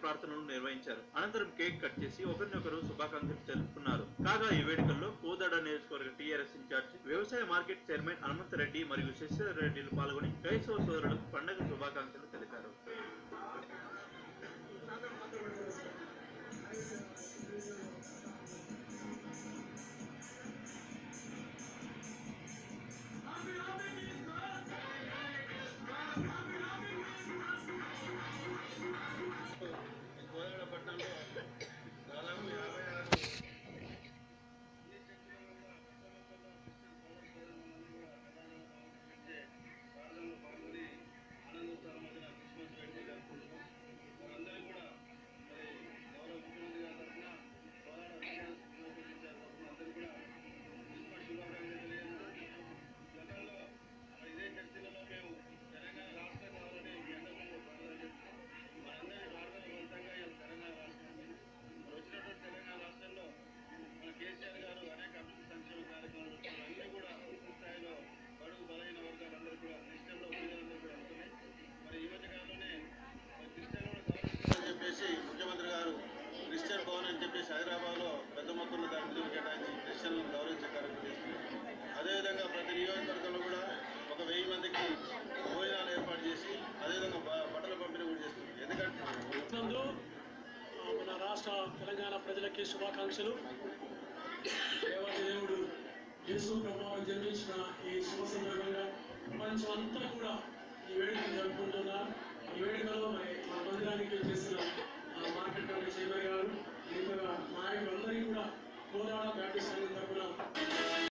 ప్రార్థనలు నిర్వహించారు అనంతరం కేక్ కట్ చేసి ఒకరినొకరు శుభాకాంక్షలు తెలుపుకున్నారు కాగా ఈ వేడుకల్లో కోదాడ నియోజకవర్గ టీఆర్ఎస్ ఇన్ఛార్జ్ వ్యవసాయ మార్కెట్ చైర్మన్ హనుమంతరెడ్డి మరియు శశిధర్ రెడ్డిలు పాల్గొని క్రైస్తవ సోదరులకు పండుగ శుభాకాంక్షలు తెలిపారు కోదాడ పట్టణంలో దాదాపు యాభై ఆరు ప్రార్థనలో పాల్గొని ఆనందోత్సవాల మధ్యన క్రిస్మస్ వేడుకలు జరుపుకుంటున్నాం వారందరికీ కూడా మరి గౌరవ ముఖ్యమంత్రి గారి తరఫున కోదాడ శ్రీనివాస్ ఇన్ఛార్జ్ తరఫున అందరికీ కూడా క్రిస్మస్ శుభాకాంక్షలు తెలియజేస్తున్నాం గతంలో మరి ఇదే చర్చలలో మేము తెలంగాణ రాష్ట్రం కావాలని మీ అందరికీ ప్రార్థన చేస్తున్నాం మనందరి ప్రార్థన ఫలితంగా ఇలా తెలంగాణ రాష్ట్రం ఉంది. మరి వచ్చినటువంటి తెలంగాణ రాష్ట్రంలో మన కేసీఆర్ గారు అనేక అభివృద్ధి సంక్షేమ కార్యక్రమాలు పెట్టారు అన్నీ కూడా పూర్తి స్థాయిలో బడుగు బలహీన వర్గాలందరూ కూడా క్రిస్టియన్లో ప్రజలందరూ కూడా అవుతున్నాయి మరి ఈ మధ్య కాలంలోనే మరి క్రిస్టియన్ కూడా గౌరవించాలని చెప్పేసి ముఖ్యమంత్రి గారు క్రిస్టియన్ భవన్ అని చెప్పేసి హైదరాబాద్లో పెద్ద మొత్తంలో దాని నిధులు కేటాయించి క్రిస్టియన్లను గౌరవించే కార్యక్రమం చేస్తున్నారు అదేవిధంగా ప్రతి నియోజకవర్గంలో కూడా ఒక వెయ్యి మందికి భోజనాలు ఏర్పాటు చేసి అదేవిధంగా బ- బట్టల పంపిణీ కూడా చేస్తుంది ఎందుకంటే నందు ఆ, మన రాష్ట్ర తెలంగాణ ప్రజలకి శుభాకాంక్షలు దేవాది దేవుడు యేసు ప్రభావం జన్మించిన ఈ శుభ సందర్భంగా ప్రపంచం అంతా కూడా ఈ వేడుకను జరుపుకుంటున్నారు ఈ వేడుకలో మరి మా మందిరానికి చేసిన ఆ, మార్కెట్ కమిటీ చైర్మన్ గారు మిగతా నాయకులందరికీ కూడా కోదాడ బ్యాప్టిస్ట్ సంఘం తరఫున